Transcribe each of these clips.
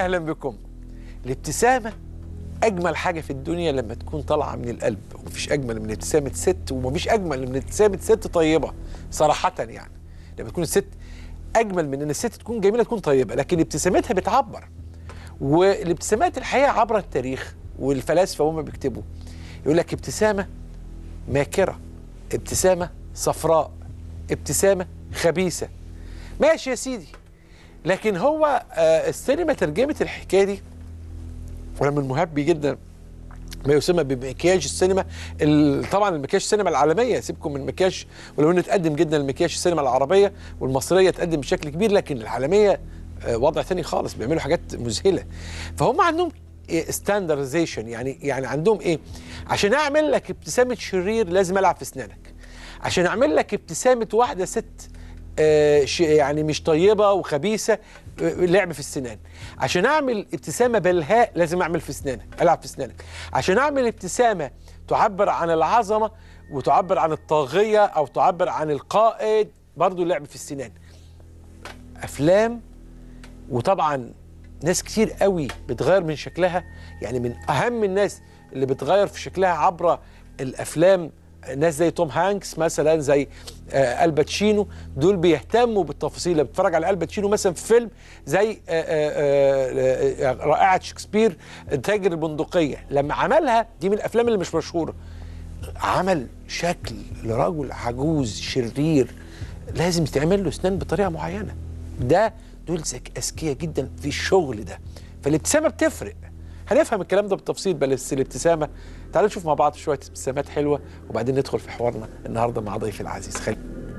اهلا بكم الابتسامه اجمل حاجه في الدنيا لما تكون طالعه من القلب ومفيش اجمل من ابتسامه ست ومفيش اجمل من ابتسامه ست طيبه صراحه يعني لما تكون الست اجمل من ان الست تكون جميله تكون طيبه لكن ابتسامتها بتعبر والابتسامات الحقيقه عبر التاريخ والفلاسفه هم بيكتبوا يقول لك ابتسامه ماكره ابتسامه صفراء ابتسامه خبيثه ماشي يا سيدي لكن هو آه السينما ترجمت الحكايه دي وانا من محبي جدا ما يسمى بمكياج السينما ال- طبعا المكياج السينما العالميه سيبكم من مكياج ولو انه تقدم جدا المكياج السينما العربيه والمصريه تقدم بشكل كبير لكن العالميه آه، وضع تاني خالص بيعملوا حاجات مذهله فهم عندهم ستاندرزيشن يعني يعني عندهم ايه عشان اعمل لك ابتسامه شرير لازم العب في اسنانك عشان اعمل لك ابتسامه واحده ست آه، ش- يعني مش طيبه وخبيثه آه، لعب في السنان عشان اعمل ابتسامه بلهاء لازم اعمل في اسنانك العب في اسنانك عشان اعمل ابتسامه تعبر عن العظمه وتعبر عن الطاغيه او تعبر عن القائد برضو لعب في السنان افلام وطبعا ناس كتير قوي بتغير من شكلها يعني من اهم الناس اللي بتغير في شكلها عبر الافلام ناس زي توم هانكس مثلا زي آه الباتشينو دول بيهتموا بالتفاصيل لما بتتفرج على الباتشينو مثلا في فيلم زي آه آه آه رائعه شكسبير تاجر البندقيه لما عملها دي من الافلام اللي مش مشهوره عمل شكل لرجل عجوز شرير لازم يتعمل له اسنان بطريقه معينه ده دول ذك- اذكياء جدا في الشغل ده فالابتسامه بتفرق هنفهم الكلام ده بالتفصيل بس الابتسامه تعالوا نشوف مع بعض شويه ابتسامات حلوه وبعدين ندخل في حوارنا النهارده مع ضيفي العزيز خلي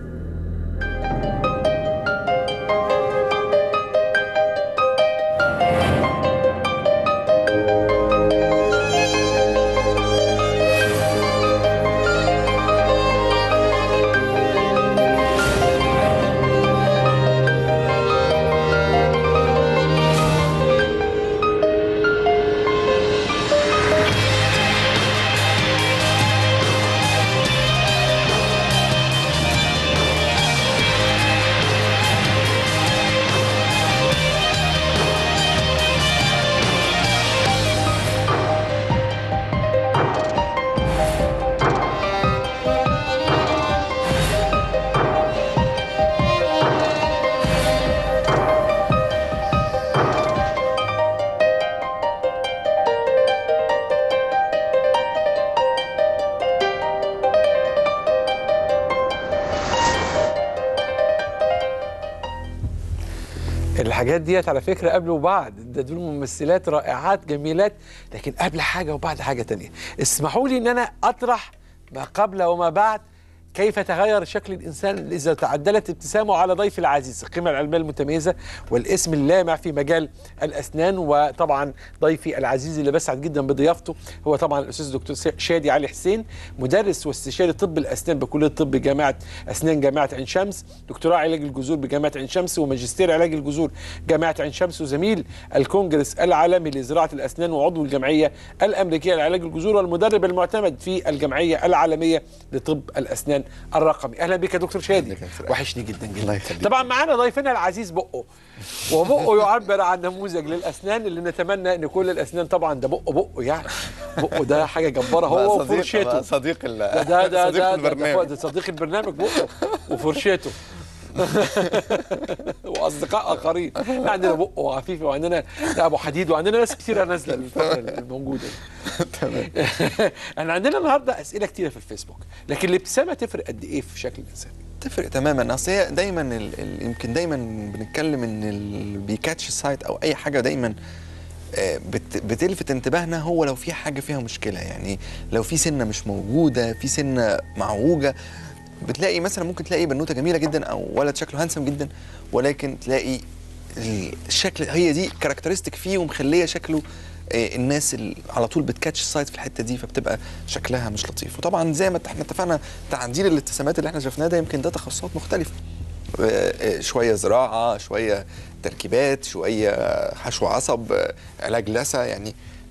الحاجات ديت على فكرة قبل وبعد ده دول ممثلات رائعات جميلات لكن قبل حاجة وبعد حاجة تانية اسمحوا لي ان انا اطرح ما قبل وما بعد كيف تغير شكل الانسان اذا تعدلت ابتسامه على ضيف العزيز القيمه العلميه المتميزه والاسم اللامع في مجال الاسنان وطبعا ضيفي العزيز اللي بسعد جدا بضيافته هو طبعا الاستاذ دكتور شادي علي حسين مدرس واستشاري طب الاسنان بكليه طب جامعه اسنان جامعه عين شمس دكتوراه علاج الجذور بجامعه عين شمس وماجستير علاج الجذور جامعه عين شمس وزميل الكونجرس العالمي لزراعه الاسنان وعضو الجمعيه الامريكيه لعلاج الجذور والمدرب المعتمد في الجمعيه العالميه لطب الاسنان الرقمي اهلا بك يا دكتور شادي وحشني جدا الله جدا يخليك. طبعا معانا ضيفنا العزيز بقه وبقه يعبر عن نموذج للاسنان اللي نتمنى ان كل الاسنان طبعا ده بقه بقه يعني بقه ده حاجه جباره هو بقى صديق- وفرشته بقى صديق ال- ده ده ده صديق ده, ده, البرنامج. ده صديق البرنامج بقه وفرشته واصدقاء اخرين عندنا بقه وعفيفي وعندنا ده ابو حديد وعندنا ناس كتيره نازله الفتره الموجوده تمام احنا عندنا النهارده اسئله كتيره في الفيسبوك لكن الابتسامه تفرق قد ايه في شكل الانسان تفرق تماما اصل هي دايما ال... ال... يمكن دايما بنتكلم ان اللي بيكاتش سايت او اي حاجه دايما آه، بت... بتلفت انتباهنا هو لو في حاجه فيها مشكله يعني لو في سنه مش موجوده في سنه معوجه بتلاقي مثلا ممكن تلاقي بنوته جميله جدا او ولد شكله هانسم جدا ولكن تلاقي الشكل هي دي كاركترستيك فيه ومخليه شكله آه، الناس اللي على طول بتكاتش السايت في الحته دي فبتبقى شكلها مش لطيف وطبعا زي ما احنا اتفقنا تعديل الابتسامات اللي احنا شفناه ده يمكن ده تخصصات مختلفه آه، آه، شويه زراعه شويه تركيبات شويه حشو عصب آه، علاج لثه يعني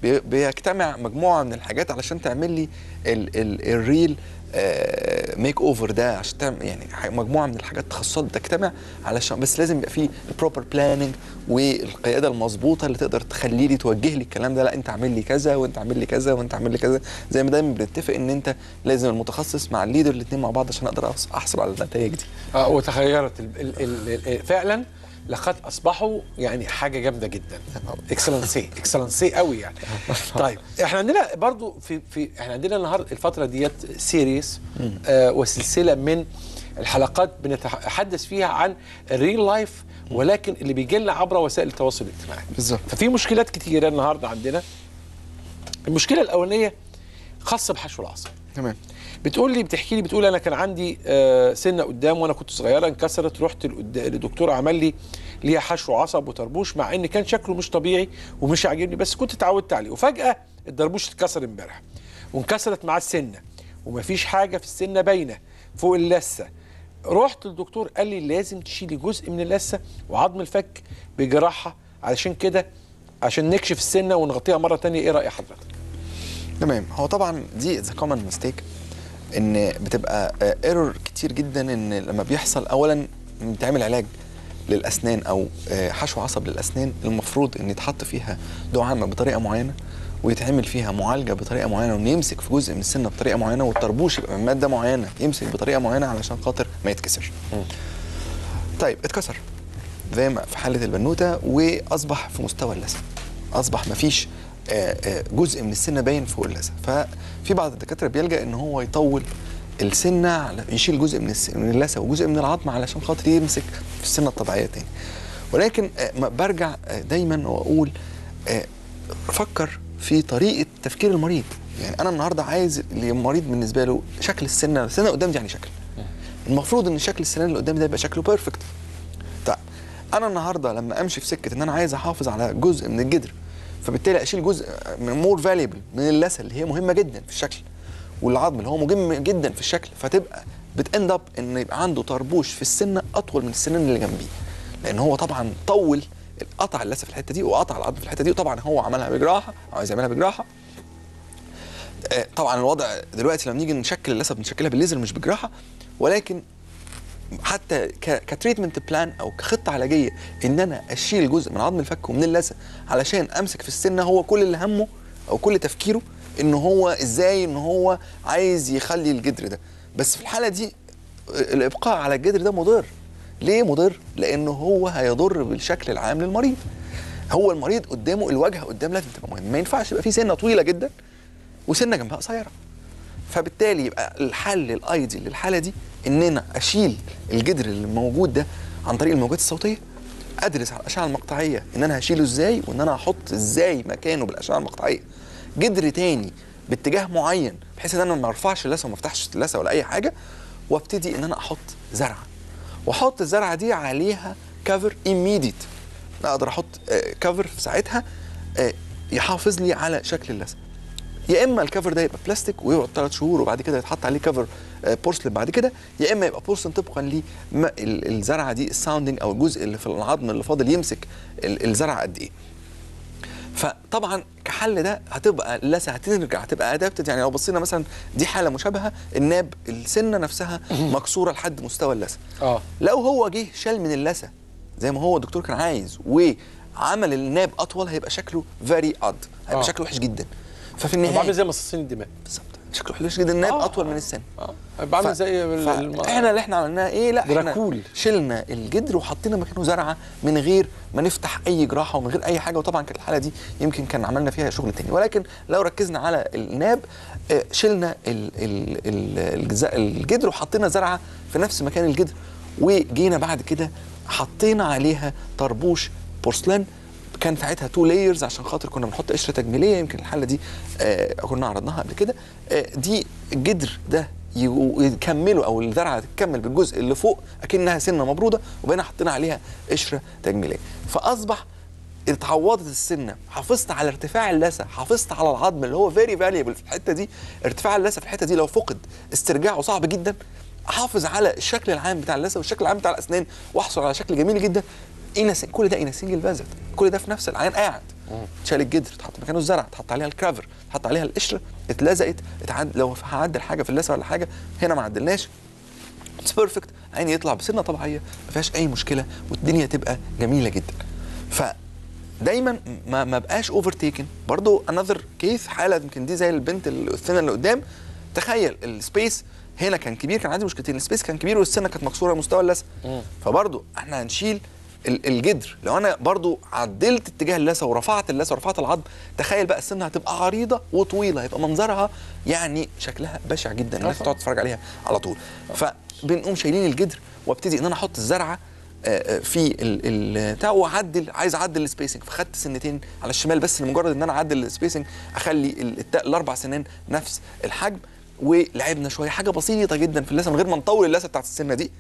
بي- بيجتمع مجموعه من الحاجات علشان تعمل لي ال ال الريل ميك اوفر ده عشان تعمل يعني ح- مجموعه من الحاجات تخصصات بتجتمع علشان بس لازم يبقى فيه البروبر بلاننج والقياده المظبوطه اللي تقدر تخلي لي توجه لي الكلام ده لا انت اعمل لي كذا وانت اعمل لي كذا وانت اعمل لي كذا زي ما دايما بنتفق ان انت لازم المتخصص مع الليدر الاثنين مع بعض عشان اقدر أحص- احصل على النتائج دي اه وتغيرت ال ال ال ال فعلا لقد اصبحوا يعني حاجه جامده جدا اكسلنسي اكسلنسي قوي يعني طيب احنا عندنا برضو في في احنا عندنا النهارده الفتره ديت سيريس آه وسلسله من الحلقات بنتحدث فيها عن الريل لايف ولكن اللي بيجي لنا عبر وسائل التواصل الاجتماعي بالظبط. ففي مشكلات كتيره النهارده عندنا المشكله الاولانيه خاصه بحشو العصب تمام بتقول لي بتحكي لي بتقول انا كان عندي آه، سنه قدام وانا كنت صغيره انكسرت رحت للقد- للدكتور عمل لي ليها حشو عصب وطربوش مع ان كان شكله مش طبيعي ومش عاجبني بس كنت اتعودت عليه وفجاه الدربوش اتكسر امبارح وانكسرت معاه السنه ومفيش حاجه في السنه باينه فوق اللثه رحت للدكتور قال لي لازم تشيلي جزء من اللثه وعظم الفك بجراحه علشان كده عشان نكشف السنه ونغطيها مره تانية ايه راي حضرتك تمام هو طبعا دي ذا كومن ميستيك ان بتبقى ايرور كتير جدا ان لما بيحصل اولا بيتعمل علاج للاسنان او آه، حشو عصب للاسنان المفروض ان يتحط فيها دعامه بطريقه معينه ويتعمل فيها معالجه بطريقه معينه وان يمسك في جزء من السنه بطريقه معينه والطربوش يبقى من ماده معينه يمسك بطريقه معينه علشان خاطر ما يتكسرش. طيب اتكسر زي ما في حاله البنوته واصبح في مستوى اللثه اصبح مفيش آه، آه، جزء من السنه باين فوق اللثه ففي بعض الدكاتره بيلجا ان هو يطول السنه على- يشيل جزء من الس- من اللثه وجزء من العظم علشان خاطر يمسك في السنه الطبيعيه تاني ولكن آه، ما برجع آه، دايما واقول آه، فكر في طريقه تفكير المريض يعني انا النهارده عايز المريض بالنسبه له شكل السنه السنه قدام دي يعني شكل المفروض ان شكل السنان اللي قدامي ده يبقى شكله بيرفكت طيب انا النهارده لما امشي في سكه ان انا عايز احافظ على جزء من الجدر فبالتالي اشيل جزء من مور فاليبل من اللثه اللي هي مهمه جدا في الشكل والعظم اللي هو مهم جدا في الشكل فتبقى بتاند اب ان يبقى عنده طربوش في السنه اطول من السنان اللي جنبيه لان هو طبعا طول قطع اللثه في الحته دي وقطع العظم في الحته دي وطبعا هو عملها بجراحه عايز يعملها بجراحه آه، طبعا الوضع دلوقتي لما نيجي نشكل اللثه بنشكلها بالليزر مش بجراحه ولكن حتى ك- كتريتمنت بلان او كخطه علاجيه ان انا اشيل جزء من عظم الفك ومن اللثه علشان امسك في السنه هو كل اللي همه او كل تفكيره ان هو ازاي ان هو عايز يخلي الجدر ده بس في الحاله دي الابقاء على الجدر ده مضر ليه مضر لانه هو هيضر بالشكل العام للمريض هو المريض قدامه الواجهه قدام لازم تبقى مهمه ما ينفعش يبقى في سنه طويله جدا وسنه جنبها قصيره فبالتالي يبقى الحل الايدي للحاله دي ان انا اشيل الجدر اللي موجود ده عن طريق الموجات الصوتيه ادرس على الاشعه المقطعيه ان انا هشيله ازاي وان انا هحط ازاي مكانه بالاشعه المقطعيه جدر تاني باتجاه معين بحيث ان انا ما ارفعش اللثه وما افتحش اللثه ولا اي حاجه وابتدي ان انا احط زرعه واحط الزرعه دي عليها كفر ايميديت اقدر احط كفر في ساعتها آه، يحافظ لي على شكل اللثه يا اما الكفر ده يبقى بلاستيك ويقعد ثلاث شهور وبعد كده يتحط عليه كفر آه، بورسلين بعد كده يا اما يبقى بورسلين طبقا للزرعه دي الساوندنج او الجزء اللي في العظم اللي فاضل يمسك ال- الزرعه قد ايه فطبعا كحل ده هتبقى اللثه هترجع هتبقى ادابتد يعني لو بصينا مثلا دي حاله مشابهه الناب السنه نفسها مكسوره لحد مستوى اللثه اه لو هو جه شال من اللثه زي ما هو الدكتور كان عايز وعمل الناب اطول هيبقى شكله فيري اد هيبقى آه. شكله وحش جدا ففي بعمل النهايه زي مصاصين الدماء بالظبط شكله وحش جدا الناب آه. اطول من السن اه بعمل زي ال- الم- احنا اللي احنا عملناه ايه لا احنا دراكول. شلنا الجدر وحطينا مكانه زرعه من غير ما نفتح اي جراحه ومن غير اي حاجه وطبعا كانت الحاله دي يمكن كان عملنا فيها شغل تاني ولكن لو ركزنا على الناب آه، شلنا ال- ال- ال- الجزاء- الجدر وحطينا زرعه في نفس مكان الجدر وجينا بعد كده حطينا عليها طربوش بورسلان كان ساعتها تو لايرز عشان خاطر كنا بنحط قشره تجميليه يمكن الحاله دي آه كنا عرضناها قبل كده آه دي الجدر ده يو- يكملوا او الزرعه تكمل بالجزء اللي فوق اكنها سنه مبروده وبقينا حطينا عليها قشره تجميليه فاصبح اتعوضت السنه حافظت على ارتفاع اللثه حافظت على العظم اللي هو فيري فاليبل في الحته دي ارتفاع اللثه في الحته دي لو فقد استرجاعه صعب جدا احافظ على الشكل العام بتاع اللثه والشكل العام بتاع الاسنان واحصل على شكل جميل جدا إن كل ده ان سنجل فازت كل ده في نفس العيان قاعد اتشال الجدر اتحط مكانه الزرع اتحط عليها الكرافر اتحط عليها القشره اتلزقت اتعد لو هعدل حاجه في اللثه ولا حاجه هنا ما عدلناش اتس بيرفكت عيني يطلع بسنه طبيعيه ما فيهاش اي مشكله والدنيا تبقى جميله جدا فدايما ما ما بقاش اوفر تيكن برضه انذر كيس حاله يمكن دي زي البنت السنه اللي قدام تخيل السبيس هنا كان كبير كان عندي مشكلتين السبيس كان كبير والسنه كانت مكسوره مستوى اللثه فبرضه احنا هنشيل ال- الجدر لو انا برضو عدلت اتجاه اللثه ورفعت اللثه ورفعت العظم تخيل بقى السنه هتبقى عريضه وطويله هيبقى منظرها يعني شكلها بشع جدا الناس تقعد تتفرج عليها على طول فبنقوم شايلين الجدر وابتدي ان انا احط الزرعه آه، آه، في ال- ال- بتاع واعدل عايز اعدل السبيسنج فخدت سنتين على الشمال بس لمجرد ان انا اعدل السبيسنج اخلي ال- الت- الاربع سنين نفس الحجم ولعبنا شويه حاجه بسيطه جدا في اللثه من غير ما نطول اللثه بتاعت السنه دي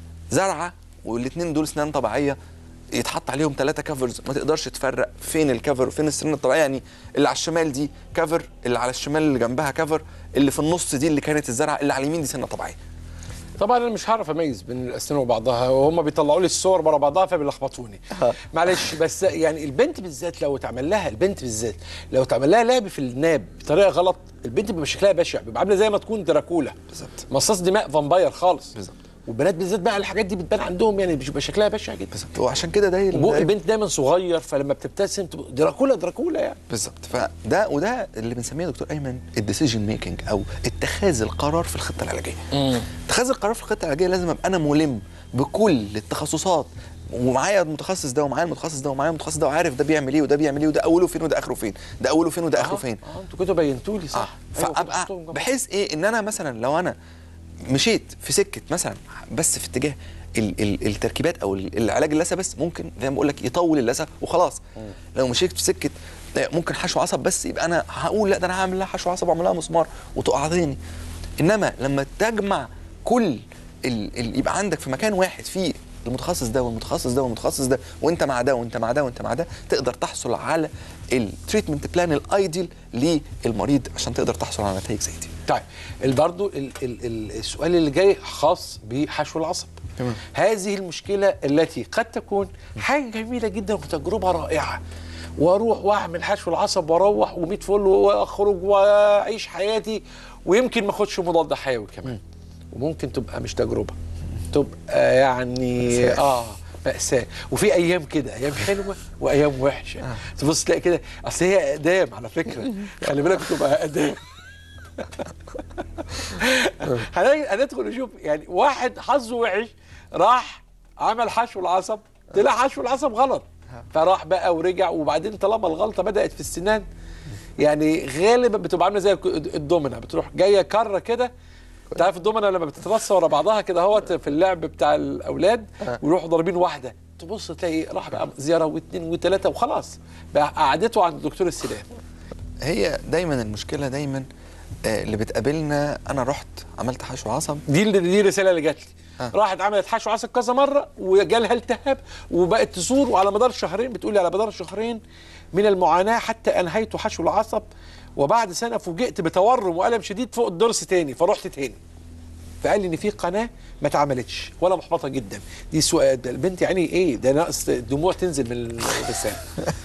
زرعه والاثنين دول اسنان طبيعيه يتحط عليهم ثلاثة كفرز ما تقدرش تفرق فين الكفر وفين السنان الطبيعيه يعني اللي على الشمال دي كفر اللي على الشمال اللي جنبها كفر اللي في النص دي اللي كانت الزرعه اللي على اليمين دي سنه طبيعيه طبعا انا مش هعرف اميز بين الاسنان وبعضها وهم بيطلعوا لي الصور ورا بعضها فبيلخبطوني معلش بس يعني البنت بالذات لو اتعمل لها البنت بالذات لو اتعمل لها لعب في الناب بطريقه غلط البنت بيبقى شكلها بشع بيبقى عامله زي ما تكون دراكولا بالظبط. مصاص دماء فامباير خالص بالظبط. والبنات بالذات بقى الحاجات دي بتبان عندهم يعني بيبقى شكلها بشع جدا بالظبط وعشان كده ده وبق ده- البنت دايما صغير فلما بتبتسم تبقى دراكولا دراكولا يعني بالظبط فده وده اللي بنسميه يا دكتور ايمن الديسيجن ميكنج او اتخاذ القرار في الخطه العلاجيه اتخاذ القرار في الخطه العلاجيه لازم ابقى انا ملم بكل التخصصات ومعايا المتخصص ده ومعايا المتخصص ده ومعايا المتخصص ده وعارف ده بيعمل ايه وده بيعمل ايه وده اوله فين وده اخره فين ده اوله فين وده اخره فين اه انتوا كنتوا بينتوا لي صح أيوة، فابقى حطهم جنب بحيث ايه ان انا مثلا لو انا مشيت في سكه مثلا بس في اتجاه ال ال التركيبات او ال- العلاج اللثه بس ممكن زي ما بقول لك يطول اللثه وخلاص لو مشيت في سكه لا، ممكن حشو عصب بس يبقى انا هقول لا ده انا هعمل لها حشو عصب واعمل لها مسمار وتقع تاني انما لما تجمع كل ال ال يبقى عندك في مكان واحد فيه المتخصص ده والمتخصص ده والمتخصص ده وانت مع ده وانت مع ده وانت مع ده تقدر تحصل على التريتمنت بلان الايديال للمريض عشان تقدر تحصل على نتائج زي دي طيب ال- برضو ال ال ال السؤال اللي جاي خاص بحشو العصب تمام. هذه المشكلة التي قد تكون حاجة جميلة جدا وتجربة رائعة واروح واعمل حشو العصب واروح وميت فل واخرج واعيش حياتي ويمكن ما اخدش مضاد حيوي كمان وممكن تبقى مش تجربة تبقى يعني مأساة. اه مأساة وفي أيام كده أيام حلوة وأيام وحشة تبص تلاقي كده أصل هي أقدام على فكرة خلي بالك تبقى أقدام هنيجي- هندخل نشوف يعني واحد حظه وحش راح عمل حشو العصب طلع حشو العصب غلط فراح بقى ورجع وبعدين طالما الغلطه بدات في السنان يعني غالبا بتبقى عامله زي الك- الدومنه بتروح جايه كره كده انت عارف الدومنه لما بتترص ورا بعضها كده اهوت في اللعب بتاع الاولاد ويروحوا ضاربين واحده تبص تلاقي راح بقى زياره واثنين وثلاثه وخلاص بقى قعدته عند دكتور السنان هي دايما المشكله دايما آه، اللي بتقابلنا انا رحت عملت حشو عصب دي اللي- دي الرساله اللي جات لي آه. راحت عملت حشو عصب كذا مره وجالها التهاب وبقت تزور وعلى مدار شهرين بتقولي على مدار شهرين من المعاناه حتى انهيت حشو العصب وبعد سنه فوجئت بتورم والم شديد فوق الضرس تاني فرحت تاني فقال لي ان في قناه ما اتعملتش وانا محبطه جدا دي سؤال ده البنت يعني ايه ده ناقص دموع تنزل من اللسان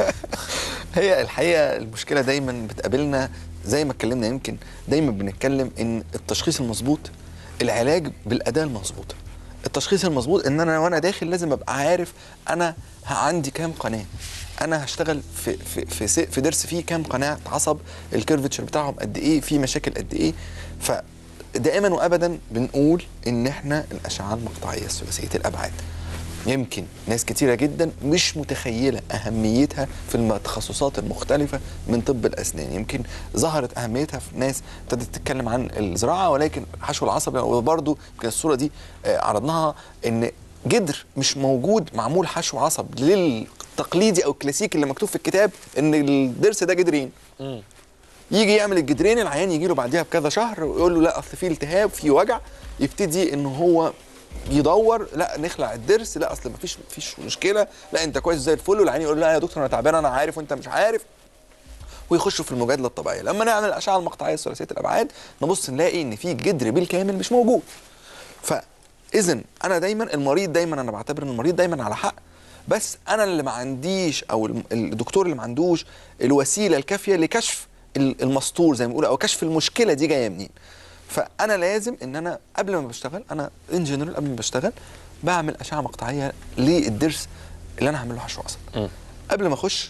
هي الحقيقه المشكله دايما بتقابلنا زي ما اتكلمنا يمكن دايما بنتكلم ان التشخيص المظبوط العلاج بالاداه المظبوطه التشخيص المظبوط ان انا وانا داخل لازم ابقى عارف انا ه- عندي كام قناه انا هشتغل في في في, س- في ضرس فيه كام قناه عصب الكيرفتشر بتاعهم قد ايه في مشاكل قد ايه فدائما وابدا بنقول ان احنا الاشعه المقطعيه الثلاثيه الابعاد يمكن ناس كتيرة جدا مش متخيلة أهميتها في التخصصات المختلفة من طب الأسنان يمكن ظهرت أهميتها في ناس ابتدت تتكلم عن الزراعة ولكن حشو العصب وبرضه يمكن الصورة دي آه، عرضناها إن جدر مش موجود معمول حشو عصب للتقليدي أو الكلاسيكي اللي مكتوب في الكتاب إن الضرس ده جدرين يجي يعمل الجدرين العيان يجي له بعديها بكذا شهر ويقول له لا اصل في التهاب في وجع يبتدي ان هو يدور لا نخلع الضرس لا اصل مفيش مفيش مشكله لا انت كويس زي الفل والعيان يقول لا يا دكتور انا تعبان انا عارف وانت مش عارف ويخشوا في المجادله الطبيعيه لما نعمل الاشعه المقطعيه الثلاثيه الابعاد نبص نلاقي ان في جدر بالكامل مش موجود فاذا انا دايما المريض دايما انا بعتبر ان المريض دايما على حق بس انا اللي ما عنديش او الم- الدكتور اللي ما عندوش الوسيله الكافيه لكشف ال- المستور زي ما بيقولوا او كشف المشكله دي جايه منين فانا لازم ان انا قبل ما بشتغل انا ان جنرال قبل ما بشتغل بعمل اشعه مقطعيه للضرس اللي انا هعمل له حشو عصب قبل ما اخش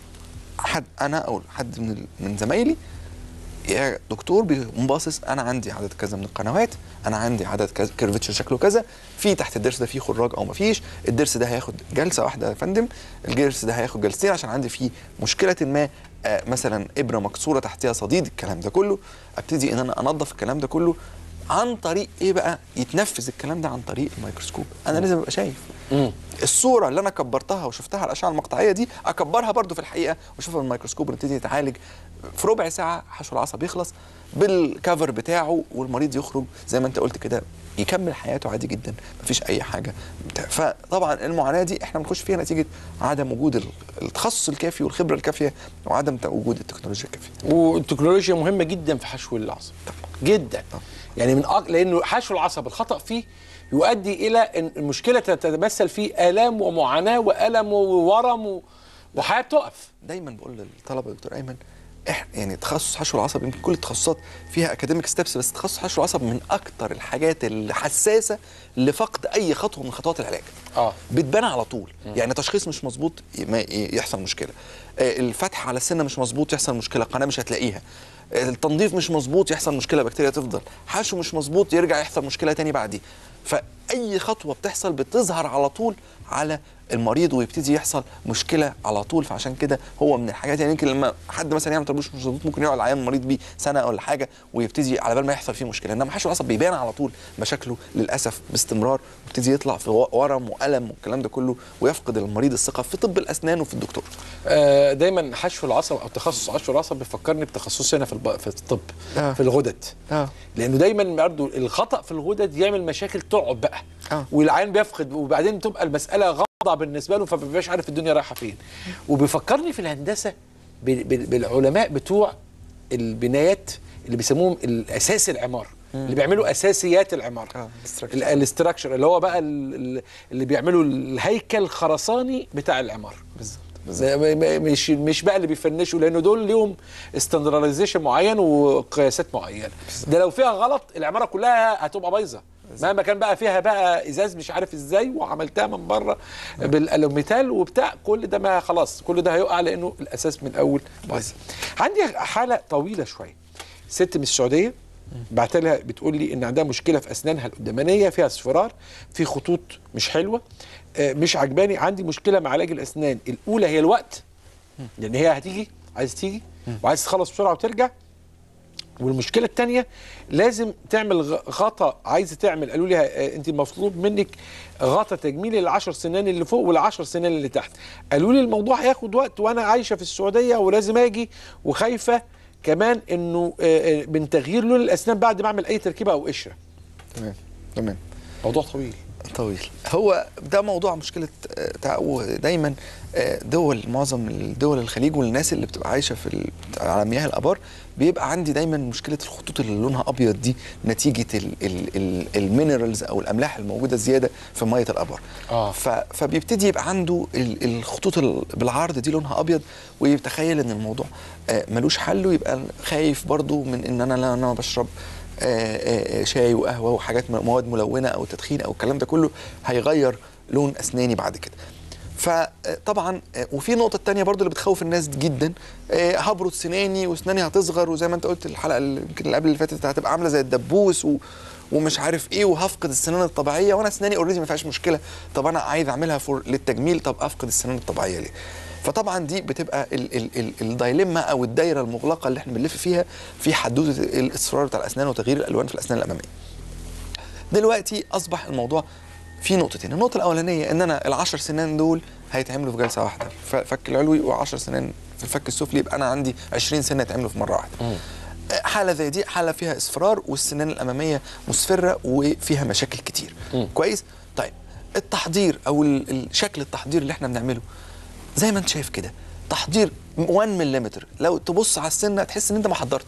حد انا او حد من ال- من زمايلي يا دكتور بيقوم باصص انا عندي عدد كذا من القنوات انا عندي عدد كذا كيرفتشر شكله كذا في تحت الضرس ده فيه خراج او ما فيش الضرس ده هياخد جلسه واحده يا فندم الضرس ده هياخد جلستين عشان عندي فيه مشكله ما آه مثلا ابره مكسوره تحتها صديد الكلام ده كله ابتدي ان انا انظف الكلام ده كله عن طريق ايه بقى يتنفذ الكلام ده عن طريق الميكروسكوب انا لازم ابقى شايف الصوره اللي انا كبرتها وشفتها على الاشعه المقطعيه دي اكبرها برضو في الحقيقه واشوفها بالميكروسكوب ونبتدي نتعالج في ربع ساعه حشو العصب يخلص بالكفر بتاعه والمريض يخرج زي ما انت قلت كده يكمل حياته عادي جدا مفيش اي حاجه بتاع. فطبعا المعاناه دي احنا بنخش فيها نتيجه عدم وجود ال- التخصص الكافي والخبره الكافيه وعدم وجود التكنولوجيا الكافيه والتكنولوجيا مهمه جدا في حشو العصب جدا يعني من أق... لانه حشو العصب الخطا فيه يؤدي الى ان المشكله تتمثل في الام ومعاناه والم وورم و... وحياه تقف دايما بقول للطلبه يا دكتور ايمن إح يعني تخصص حشو العصب يمكن كل التخصصات فيها اكاديميك ستيبس بس تخصص حشو العصب من اكتر الحاجات الحساسه لفقد اي خطوه من خطوات العلاج اه بتبان على طول يعني تشخيص مش مظبوط ي- ما ي- يحصل مشكله آه، الفتح على السنه مش مظبوط يحصل مشكله قناه مش هتلاقيها آه، التنظيف مش مظبوط يحصل مشكله بكتيريا تفضل حشو مش مظبوط يرجع يحصل مشكله تاني بعديه فاي خطوه بتحصل بتظهر على طول على المريض ويبتدي يحصل مشكله على طول فعشان كده هو من الحاجات يعني يمكن لما حد مثلا يعمل تربوش مش مظبوط ممكن يقعد العيان المريض بيه سنه ولا حاجه ويبتدي على بال ما يحصل فيه مشكله انما حشو العصب بيبان على طول مشاكله للاسف باستمرار ويبتدي يطلع في و- ورم والم والكلام ده كله ويفقد المريض الثقه في طب الاسنان وفي الدكتور آه، دايما حشو العصب او تخصص حشو العصب بيفكرني بتخصصي هنا في الب... في الطب آه. في الغدد اه لانه دايما برضه الخطا في الغدد يعمل مشاكل تقعد بقى آه. والعيان بيفقد وبعدين تبقى المساله غامضه بالنسبه له فما بيبقاش عارف الدنيا رايحه فين وبيفكرني في الهندسه بال- بال- بالعلماء بتوع البنايات اللي بيسموهم الاساس العماره اللي بيعملوا اساسيات العماره آه، structure. ال- الاستراكشر اللي هو بقى ال- ال- اللي بيعملوا الهيكل الخرساني بتاع العماره بالظبط ما- ما- مش مش بقى اللي بيفنشوا لانه دول ليهم استندرايزيشن معين وقياسات معينه ده لو فيها غلط العماره كلها هتبقى بايظه مهما كان بقى فيها بقى ازاز مش عارف ازاي وعملتها من بره بالالوميتال وبتاع كل ده ما خلاص كل ده هيقع لانه الاساس من الاول بايظ عندي حاله طويله شويه ست من السعوديه بعت لها بتقول لي ان عندها مشكله في اسنانها القدامانيه فيها اصفرار في خطوط مش حلوه آه، مش عجباني عندي مشكله مع علاج الاسنان الاولى هي الوقت لان هي هتيجي عايز تيجي وعايز تخلص بسرعه وترجع والمشكله الثانيه لازم تعمل غ- غطا عايزه تعمل قالوا لي آه، انت المطلوب منك غطا تجميلي للعشر سنان اللي فوق والعشر سنان اللي تحت قالوا لي الموضوع هياخد وقت وانا عايشه في السعوديه ولازم اجي وخايفه كمان انه آه، آه، من تغيير لون الاسنان بعد ما اعمل اي تركيبه او قشره تمام تمام موضوع طويل طويل هو ده موضوع مشكله آه، تعو دايما آه، دول معظم الدول الخليج والناس اللي بتبقى عايشه في ال- على مياه الابار بيبقى عندي دايما مشكله الخطوط اللي لونها ابيض دي نتيجه المينرالز او الاملاح الموجوده زياده في ميه الابار آه. ف- فبيبتدي يبقى عنده ال- الخطوط ال- بالعرض دي لونها ابيض ويتخيل ان الموضوع آه، ملوش حل ويبقى خايف برضو من ان انا لا انا بشرب آه، آه، آه، شاي وقهوه وحاجات م- مواد ملونه او تدخين او الكلام ده كله هيغير لون اسناني بعد كده فطبعا وفي نقطه تانية برضو اللي بتخوف الناس جدا آه، هبرد سناني واسناني هتصغر وزي ما انت قلت الحلقه اللي يمكن اللي قبل اللي فاتت هتبقى عامله زي الدبوس و ومش عارف ايه وهفقد السنان الطبيعيه وانا اسناني اوريدي ما فيهاش مشكله طب انا عايز اعملها فور للتجميل طب افقد السنان الطبيعيه ليه فطبعا دي بتبقى ال ال ال الدايلما او الدايره المغلقه اللي احنا بنلف فيها في حدوته الاصرار بتاع الاسنان وتغيير الالوان في الاسنان الاماميه دلوقتي اصبح الموضوع في نقطتين النقطه الاولانيه ان انا العشر سنان دول هيتعملوا في جلسه واحده ف- فك العلوي و10 سنان في الفك السفلي يبقى انا عندي 20 سنه يتعملوا في مره واحده حاله زي دي حاله فيها اصفرار والسنان الاماميه مصفره وفيها مشاكل كتير مم. كويس طيب التحضير او ال- الشكل التحضير اللي احنا بنعمله زي ما انت شايف كده تحضير 1 ملم لو تبص على السنه تحس ان انت ما حضرتش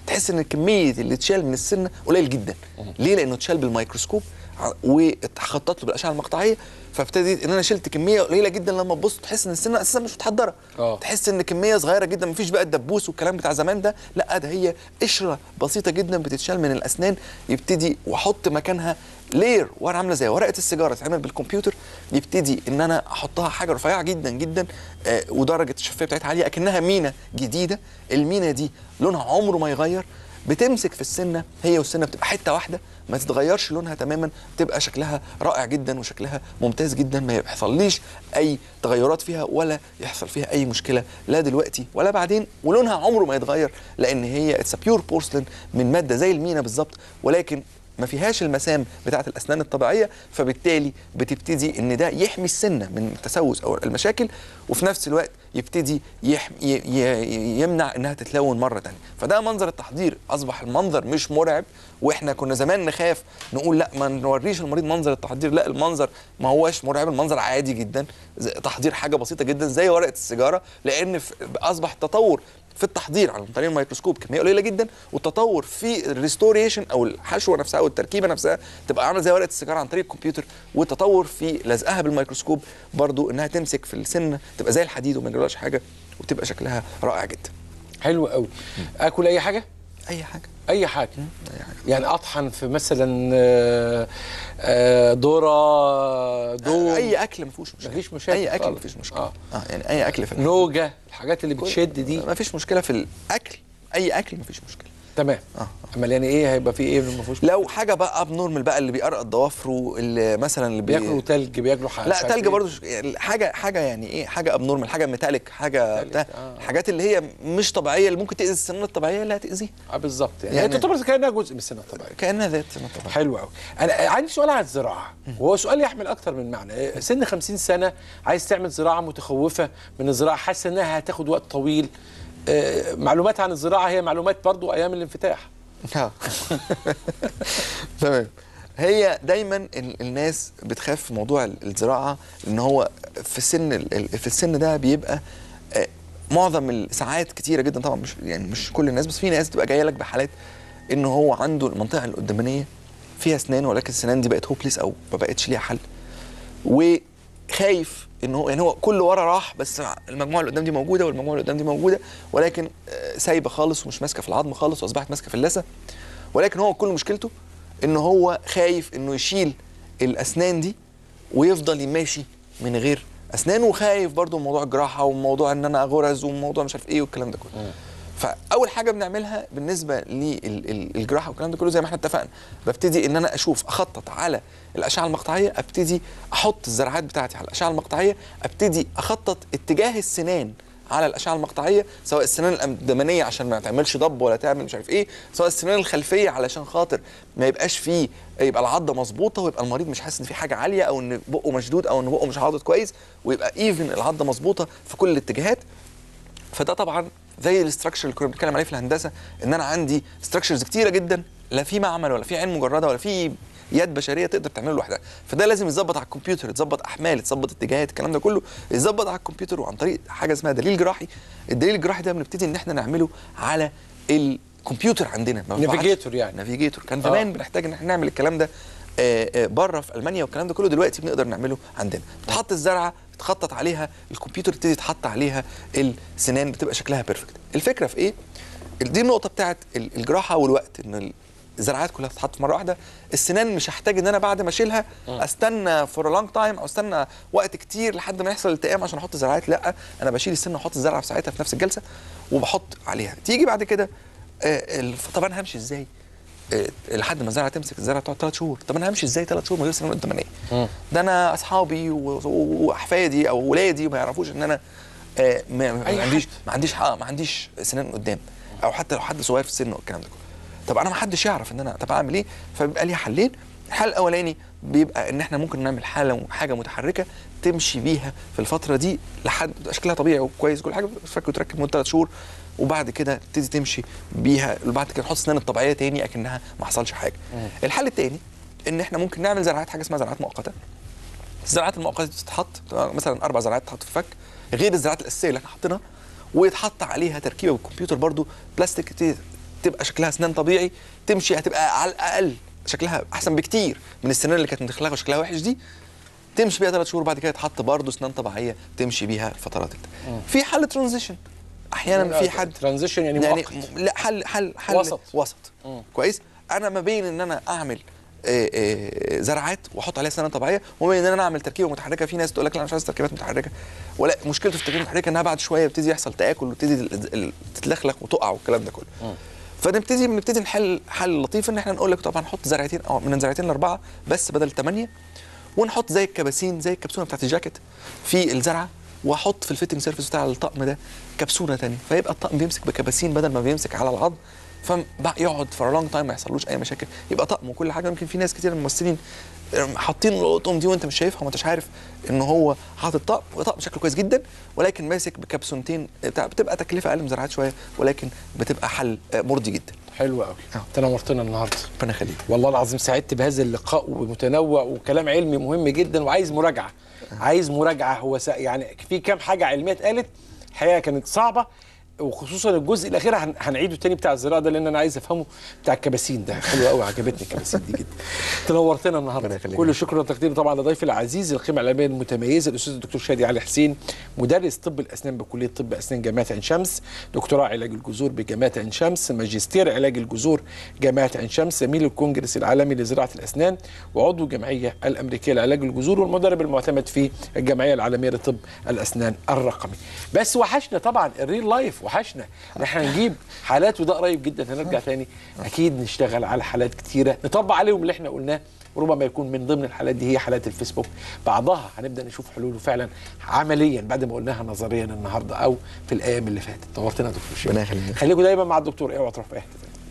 تحس ان كميه اللي اتشال من السنه قليل جدا ليه لانه اتشال بالميكروسكوب ع- واتخطط له بالاشعه المقطعيه فابتديت ان انا شلت كميه قليله جدا لما تبص تحس ان السنه اساسا مش متحضره آه. تحس ان كميه صغيره جدا مفيش بقى الدبوس والكلام بتاع زمان ده لا ده هي قشره بسيطه جدا بتتشال من الاسنان يبتدي واحط مكانها لير ورقه عامله زي ورقه السيجاره تتعمل بالكمبيوتر يبتدي ان انا احطها حاجه رفيعه جدا جدا آه ودرجه الشفافيه بتاعتها عاليه اكنها مينا جديده المينا دي لونها عمره ما يغير بتمسك في السنه هي والسنه بتبقى حته واحده ما تتغيرش لونها تماما بتبقى شكلها رائع جدا وشكلها ممتاز جدا ما يحصليش اي تغيرات فيها ولا يحصل فيها اي مشكله لا دلوقتي ولا بعدين ولونها عمره ما يتغير لان هي اتس بيور بورسلين من ماده زي المينا بالظبط ولكن ما فيهاش المسام بتاعه الاسنان الطبيعيه فبالتالي بتبتدي ان ده يحمي السنه من التسوس او المشاكل وفي نفس الوقت يبتدي يحمي ي- ي- يمنع انها تتلون مره تانية فده منظر التحضير اصبح المنظر مش مرعب واحنا كنا زمان نخاف نقول لا ما نوريش المريض منظر التحضير لا المنظر ما هوش مرعب المنظر عادي جدا زي- تحضير حاجه بسيطه جدا زي ورقه السيجاره لان في- اصبح التطور في التحضير عن طريق الميكروسكوب كميه قليله جدا والتطور في الريستوريشن او الحشوه نفسها او التركيبه نفسها تبقى عامله زي ورقه السيجاره عن طريق الكمبيوتر والتطور في لزقها بالميكروسكوب برضو انها تمسك في السن تبقى زي الحديد وما يجراش حاجه وتبقى شكلها رائع جدا حلو قوي اكل اي حاجه اي حاجه اي حاجه اي حاجه يعني اطحن في مثلا آه، آه، ذره دوم اي اكل ما فيهوش مشكله مفيش مشاكل اي اكل ما خالص. فيش مشكله آه. اه, يعني اي اكل في الأكل. نوجه الحاجات اللي بتشد دي ما فيش مشكله في الاكل اي اكل ما فيش مشكله تمام اه امال يعني ايه هيبقى في ايه ما فيهوش لو حاجه بقى اب نورمال بقى اللي بيقرقط ضوافره اللي مثلا اللي بي... بياكلوا تلج بياكلوا حاجه لا تلج برضه ش- يعني حاجه حاجه يعني ايه حاجه اب نورمال حاجه ميتاليك حاجه ميتاليك، بتاع آه. الحاجات اللي هي مش طبيعيه اللي ممكن تاذي السنان الطبيعيه اللي هتاذيها اه بالظبط يعني, يعني- يعني تعتبر كانها جزء من السنه الطبيعيه كانها ذات سنه طبيعيه حلو قوي انا عندي سؤال عن الزراعه وهو سؤال يحمل اكتر من معنى سن 50 سنه عايز تعمل زراعه متخوفه من الزراعه حاسه انها هتاخد وقت طويل آه، معلومات عن الزراعه هي معلومات برضو ايام الانفتاح آه. تمام هي دايما ال- الناس بتخاف في موضوع ال- الزراعه ان هو في السن ال- ال- في السن ده بيبقى آه، معظم الساعات كتيره جدا طبعا مش يعني مش كل الناس بس في ناس تبقى جايه لك بحالات ان هو عنده المنطقه القدامانيه فيها اسنان ولكن السنان دي بقت هوبليس او ما بقتش ليها حل وخايف ان هو يعني هو كل ورا راح بس المجموعه اللي قدام دي موجوده والمجموعه اللي قدام دي موجوده ولكن آه، سايبه خالص ومش ماسكه في العظم خالص واصبحت ماسكه في اللثه ولكن هو كل مشكلته ان هو خايف انه يشيل الاسنان دي ويفضل ماشي من غير اسنان وخايف برضو من موضوع الجراحه وموضوع ان انا غرز وموضوع مش عارف ايه والكلام ده كله فاول حاجه بنعملها بالنسبه للجراحه والكلام ده كله زي ما احنا اتفقنا ببتدي ان انا اشوف اخطط على الاشعه المقطعيه ابتدي احط الزراعات بتاعتي على الاشعه المقطعيه ابتدي اخطط اتجاه السنان على الاشعه المقطعيه سواء السنان الاماميه عشان ما تعملش ضب ولا تعمل مش عارف ايه سواء السنان الخلفيه علشان خاطر ما يبقاش فيه يبقى العضه مظبوطه ويبقى المريض مش حاسس ان في حاجه عاليه او ان بقه مشدود او ان بقه مش عاضد كويس ويبقى ايفن العضه مظبوطه في كل الاتجاهات فده طبعا زي الاستراكشر اللي كنا بنتكلم عليه في الهندسه ان انا عندي ستراكشرز كتيره جدا لا في معمل ولا في عين مجرده ولا في يد بشريه تقدر تعمله لوحدها فده لازم يتظبط على الكمبيوتر يتظبط احمال يتظبط اتجاهات الكلام ده كله يتظبط على الكمبيوتر وعن طريق حاجه اسمها دليل جراحي الدليل الجراحي ده بنبتدي ان احنا نعمله على الكمبيوتر عندنا ما بنبعتش- نافيجيتور يعني. نافيجيتور كان زمان آه. بنحتاج ان احنا نعمل الكلام ده آه، آه، بره في المانيا والكلام ده كله دلوقتي بنقدر نعمله عندنا بتحط الزرعه تخطط عليها الكمبيوتر يبتدي يتحط عليها السنان بتبقى شكلها بيرفكت الفكره في ايه دي النقطه بتاعت ال- الجراحه والوقت ان الزراعات كلها تتحط مره واحده السنان مش هحتاج ان انا بعد ما اشيلها استنى فور لونج تايم او استنى وقت كتير لحد ما يحصل التئام عشان احط الزراعات لا انا بشيل السن واحط الزرعه في ساعتها في نفس الجلسه وبحط عليها تيجي بعد كده آه، الف- طب انا همشي ازاي آه، لحد ما الزرعه تمسك الزرعه تقعد ثلاث شهور طب انا همشي ازاي ثلاث شهور من غير سنان قدامانيه ده انا اصحابي و- و- واحفادي او ولادي ما يعرفوش ان انا آه، ما ما أي عنديش حد. ما عنديش حق ما عنديش سنان قدام او حتى لو حد صغير في السن والكلام ده كله طب انا ما حدش يعرف ان انا طب اعمل ايه فبيبقى لي حلين الحل الاولاني بيبقى ان احنا ممكن نعمل حاله حاجه متحركه تمشي بيها في الفتره دي لحد تبقى شكلها طبيعي وكويس كل حاجه فك وتركب مده ثلاث شهور وبعد كده تبتدي تمشي بيها وبعد كده نحط السنان الطبيعيه تاني اكنها ما حصلش حاجه الحل التاني ان احنا ممكن نعمل زراعات حاجه اسمها زراعات مؤقته الزراعات المؤقته دي تتحط تبقى مثلا اربع زراعات تتحط في الفك غير الزراعات الاساسيه اللي احنا حاطينها ويتحط عليها تركيبه بالكمبيوتر برضو بلاستيك تبتدي تبقى شكلها اسنان طبيعي تمشي هتبقى على الاقل شكلها احسن بكتير من السنان اللي كانت مدخلها وشكلها وحش دي تمشي بيها ثلاث شهور بعد كده تحط برضه اسنان طبيعيه تمشي بيها الفترات دي في حل ترانزيشن احيانا في حد ترانزيشن يعني, يعني مؤقت لا حل حل حل وسط. وسط مم. كويس انا ما بين ان انا اعمل آه، آه، زرعات واحط عليها سنه طبيعيه وما بين ان انا اعمل تركيبه متحركه في ناس تقول لك لا انا مش عايز تركيبات متحركه ولا مشكلته في التركيبه المتحركه انها بعد شويه بيبتدي يحصل تاكل وتبتدي ال- ال- تتلخلخ وتقع والكلام ده كله فنبتدي بنبتدي نحل حل لطيف ان احنا نقول لك طبعا نحط زرعتين او من زرعتين لاربعه بس بدل ثمانيه ونحط زي الكباسين زي الكبسونه بتاعت الجاكيت في الزرعه واحط في الفيتنج سيرفيس بتاع الطقم ده كبسونه تانية فيبقى الطقم بيمسك بكباسين بدل ما بيمسك على العظم فيقعد فور لونج تايم ما يحصلوش اي مشاكل يبقى طقم وكل حاجه يمكن في ناس كتير من الممثلين حاطين القطم دي وانت مش شايفها وما انتش عارف ان هو حاطط طقم طقم شكله كويس جدا ولكن ماسك بكبسونتين بتاع- بتبقى تكلفه اقل من زراعات شويه ولكن بتبقى حل آه، مرضي جدا حلو قوي آه. انت نورتنا النهارده ربنا يخليك والله العظيم سعدت بهذا اللقاء ومتنوع وكلام علمي مهم جدا وعايز مراجعه عايز مراجعه هو سا يعني في كام حاجه علميه اتقالت الحقيقه كانت صعبه وخصوصا الجزء الاخير هن- هنعيده تاني بتاع الزراعه ده لان انا عايز افهمه بتاع الكباسين ده حلو قوي عجبتني الكباسين دي جدا تنورتنا النهارده ربنا يخليك. كل الشكر والتقدير طبعا لضيفي العزيز القيمه العلميه المتميزه الاستاذ الدكتور شادي علي حسين مدرس طب الاسنان بكليه طب اسنان جامعه عين شمس دكتوراه علاج الجذور بجامعه عين شمس ماجستير علاج الجذور جامعه عين شمس زميل الكونجرس العالمي لزراعه الاسنان وعضو الجمعيه الامريكيه لعلاج الجذور والمدرب المعتمد في الجمعيه العالميه لطب الاسنان الرقمي بس وحشنا طبعا الريل لايف وحشنا ان احنا نجيب حالات وده قريب جدا هنرجع تاني اكيد نشتغل على حالات كتيره نطبق عليهم اللي احنا قلناه وربما يكون من ضمن الحالات دي هي حالات الفيسبوك بعضها هنبدا نشوف حلوله فعلا عمليا بعد ما قلناها نظريا النهارده او في الايام اللي فاتت نورتنا يا دكتور شيخ ربنا يخليك. خليكم دايما مع الدكتور اوعى تروح في اي حته تانية.